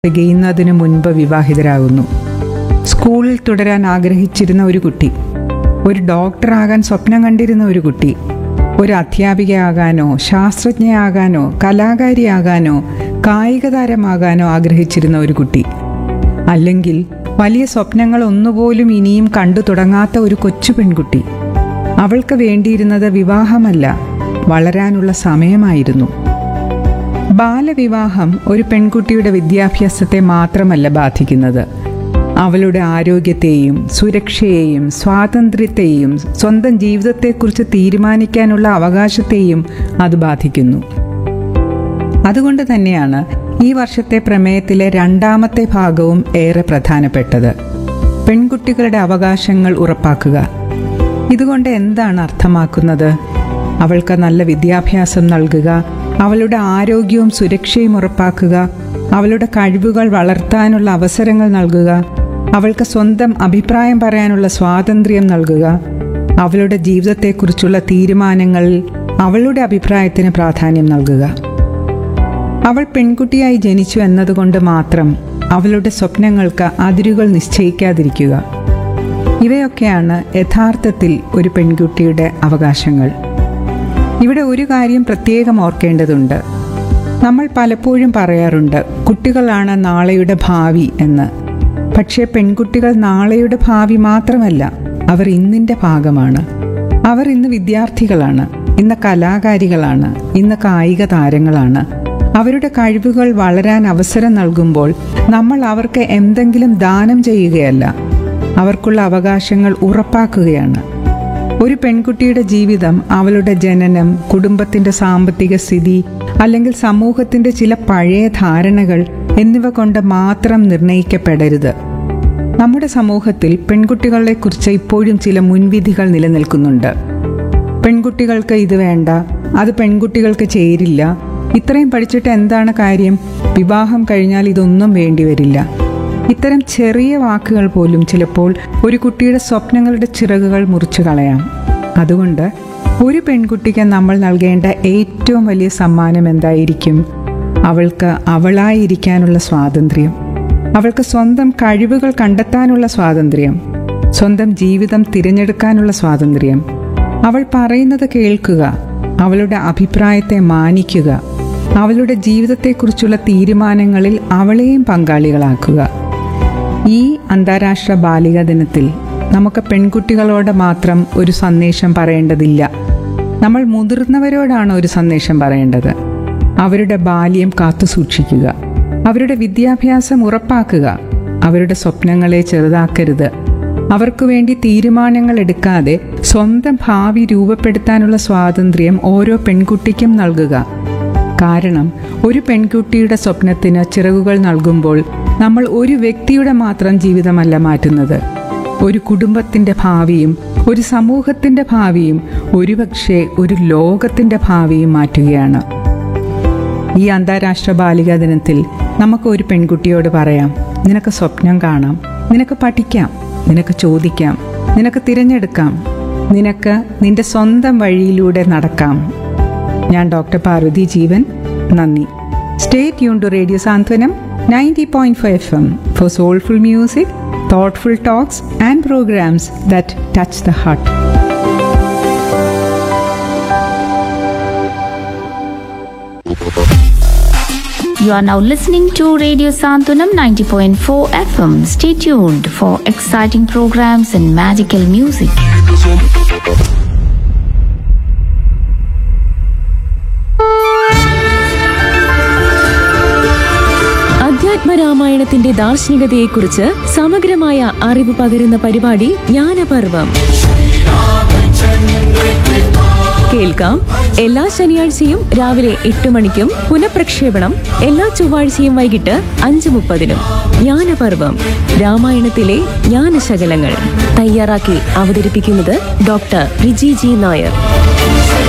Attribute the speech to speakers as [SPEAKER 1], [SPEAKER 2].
[SPEAKER 1] തികയുന്നതിനു മുൻപ് വിവാഹിതരാകുന്നു സ്കൂളിൽ തുടരാൻ ആഗ്രഹിച്ചിരുന്ന ഒരു കുട്ടി ഒരു ഡോക്ടറാകാൻ സ്വപ്നം കണ്ടിരുന്ന ഒരു കുട്ടി ഒരു അധ്യാപികയാകാനോ ശാസ്ത്രജ്ഞയാകാനോ കലാകാരിയാകാനോ കായിക താരമാകാനോ ആഗ്രഹിച്ചിരുന്ന ഒരു കുട്ടി അല്ലെങ്കിൽ വലിയ സ്വപ്നങ്ങൾ ഒന്നുപോലും ഇനിയും കണ്ടു തുടങ്ങാത്ത ഒരു കൊച്ചു പെൺകുട്ടി അവൾക്ക് വേണ്ടിയിരുന്നത് വിവാഹമല്ല വളരാനുള്ള സമയമായിരുന്നു ബാലവിവാഹം ഒരു പെൺകുട്ടിയുടെ വിദ്യാഭ്യാസത്തെ മാത്രമല്ല ബാധിക്കുന്നത് അവളുടെ ആരോഗ്യത്തെയും സുരക്ഷയെയും സ്വാതന്ത്ര്യത്തെയും സ്വന്തം ജീവിതത്തെക്കുറിച്ച് തീരുമാനിക്കാനുള്ള അവകാശത്തെയും അത് ബാധിക്കുന്നു അതുകൊണ്ട് തന്നെയാണ് ഈ വർഷത്തെ പ്രമേയത്തിലെ രണ്ടാമത്തെ ഭാഗവും ഏറെ പ്രധാനപ്പെട്ടത് പെൺകുട്ടികളുടെ അവകാശങ്ങൾ ഉറപ്പാക്കുക ഇതുകൊണ്ട് എന്താണ് അർത്ഥമാക്കുന്നത് അവൾക്ക് നല്ല വിദ്യാഭ്യാസം നൽകുക അവളുടെ ആരോഗ്യവും സുരക്ഷയും ഉറപ്പാക്കുക അവളുടെ കഴിവുകൾ വളർത്താനുള്ള അവസരങ്ങൾ നൽകുക അവൾക്ക് സ്വന്തം അഭിപ്രായം പറയാനുള്ള സ്വാതന്ത്ര്യം നൽകുക അവളുടെ ജീവിതത്തെക്കുറിച്ചുള്ള തീരുമാനങ്ങളിൽ അവളുടെ അഭിപ്രായത്തിന് പ്രാധാന്യം നൽകുക അവൾ പെൺകുട്ടിയായി ജനിച്ചു എന്നതുകൊണ്ട് മാത്രം അവളുടെ സ്വപ്നങ്ങൾക്ക് അതിരുകൾ നിശ്ചയിക്കാതിരിക്കുക ഇവയൊക്കെയാണ് യഥാർത്ഥത്തിൽ ഒരു പെൺകുട്ടിയുടെ അവകാശങ്ങൾ ഇവിടെ ഒരു കാര്യം പ്രത്യേകം ഓർക്കേണ്ടതുണ്ട് നമ്മൾ പലപ്പോഴും പറയാറുണ്ട് കുട്ടികളാണ് നാളെയുടെ ഭാവി എന്ന് പക്ഷേ പെൺകുട്ടികൾ നാളെയുടെ ഭാവി മാത്രമല്ല അവർ ഇന്നിൻ്റെ ഭാഗമാണ് അവർ ഇന്ന് വിദ്യാർത്ഥികളാണ് ഇന്ന് കലാകാരികളാണ് ഇന്ന് കായിക താരങ്ങളാണ് അവരുടെ കഴിവുകൾ വളരാൻ അവസരം നൽകുമ്പോൾ നമ്മൾ അവർക്ക് എന്തെങ്കിലും ദാനം ചെയ്യുകയല്ല അവർക്കുള്ള അവകാശങ്ങൾ ഉറപ്പാക്കുകയാണ് ഒരു പെൺകുട്ടിയുടെ ജീവിതം അവളുടെ ജനനം കുടുംബത്തിന്റെ സാമ്പത്തിക സ്ഥിതി അല്ലെങ്കിൽ സമൂഹത്തിന്റെ ചില പഴയ ധാരണകൾ എന്നിവ കൊണ്ട് മാത്രം നിർണയിക്കപ്പെടരുത് നമ്മുടെ സമൂഹത്തിൽ പെൺകുട്ടികളെക്കുറിച്ച് ഇപ്പോഴും ചില മുൻവിധികൾ നിലനിൽക്കുന്നുണ്ട് പെൺകുട്ടികൾക്ക് ഇത് വേണ്ട അത് പെൺകുട്ടികൾക്ക് ചേരില്ല ഇത്രയും പഠിച്ചിട്ട് എന്താണ് കാര്യം വിവാഹം കഴിഞ്ഞാൽ ഇതൊന്നും വേണ്ടിവരില്ല ഇത്തരം ചെറിയ വാക്കുകൾ പോലും ചിലപ്പോൾ ഒരു കുട്ടിയുടെ സ്വപ്നങ്ങളുടെ ചിറകുകൾ മുറിച്ചു കളയാം അതുകൊണ്ട് ഒരു പെൺകുട്ടിക്ക് നമ്മൾ നൽകേണ്ട ഏറ്റവും വലിയ സമ്മാനം എന്തായിരിക്കും അവൾക്ക് അവളായിരിക്കാനുള്ള സ്വാതന്ത്ര്യം അവൾക്ക് സ്വന്തം കഴിവുകൾ കണ്ടെത്താനുള്ള സ്വാതന്ത്ര്യം സ്വന്തം ജീവിതം തിരഞ്ഞെടുക്കാനുള്ള സ്വാതന്ത്ര്യം അവൾ പറയുന്നത് കേൾക്കുക അവളുടെ അഭിപ്രായത്തെ മാനിക്കുക അവളുടെ ജീവിതത്തെക്കുറിച്ചുള്ള തീരുമാനങ്ങളിൽ അവളെയും പങ്കാളികളാക്കുക ഈ അന്താരാഷ്ട്ര ബാലികാ ദിനത്തിൽ നമുക്ക് പെൺകുട്ടികളോട് മാത്രം ഒരു സന്ദേശം പറയേണ്ടതില്ല നമ്മൾ മുതിർന്നവരോടാണ് ഒരു സന്ദേശം പറയേണ്ടത് അവരുടെ ബാല്യം കാത്തു സൂക്ഷിക്കുക അവരുടെ വിദ്യാഭ്യാസം ഉറപ്പാക്കുക അവരുടെ സ്വപ്നങ്ങളെ ചെറുതാക്കരുത് അവർക്കു വേണ്ടി തീരുമാനങ്ങൾ എടുക്കാതെ സ്വന്തം ഭാവി രൂപപ്പെടുത്താനുള്ള സ്വാതന്ത്ര്യം ഓരോ പെൺകുട്ടിക്കും നൽകുക കാരണം ഒരു പെൺകുട്ടിയുടെ സ്വപ്നത്തിന് ചിറകുകൾ നൽകുമ്പോൾ നമ്മൾ ഒരു വ്യക്തിയുടെ മാത്രം ജീവിതമല്ല മാറ്റുന്നത് ഒരു കുടുംബത്തിന്റെ ഭാവിയും ഒരു സമൂഹത്തിന്റെ ഭാവിയും ഒരുപക്ഷെ ഒരു ലോകത്തിന്റെ ഭാവിയും മാറ്റുകയാണ് ഈ അന്താരാഷ്ട്ര ബാലികാ ദിനത്തിൽ നമുക്ക് ഒരു പെൺകുട്ടിയോട് പറയാം നിനക്ക് സ്വപ്നം കാണാം നിനക്ക് പഠിക്കാം നിനക്ക് ചോദിക്കാം നിനക്ക് തിരഞ്ഞെടുക്കാം നിനക്ക് നിന്റെ സ്വന്തം വഴിയിലൂടെ നടക്കാം ഞാൻ ഡോക്ടർ പാർവതി ജീവൻ നന്ദി stay tune to radio Santhwanam ninety point five F M for soulful music thoughtful talks and programs that touch the heart
[SPEAKER 2] You are now listening to Radio Santunam 90.4 FM. Stay tuned for exciting programs and magical music.
[SPEAKER 3] അധ്യാത്മരാമായണത്തിന്റെ ദാർശനികതയെക്കുറിച്ച് സമഗ്രമായ അറിവ് പകരുന്ന പരിപാടി ജ്ഞാനപർവം കേൾക്കാം എല്ലാ ശനിയാഴ്ചയും രാവിലെ എട്ട് മണിക്കും പുനഃപ്രക്ഷേപണം എല്ലാ ചൊവ്വാഴ്ചയും വൈകിട്ട് അഞ്ച് മുപ്പതിനും ജ്ഞാനപർവം രാമായണത്തിലെ ജ്ഞാനശകലങ്ങൾ തയ്യാറാക്കി അവതരിപ്പിക്കുന്നത് ഡോക്ടർ റിജി ജി നായർ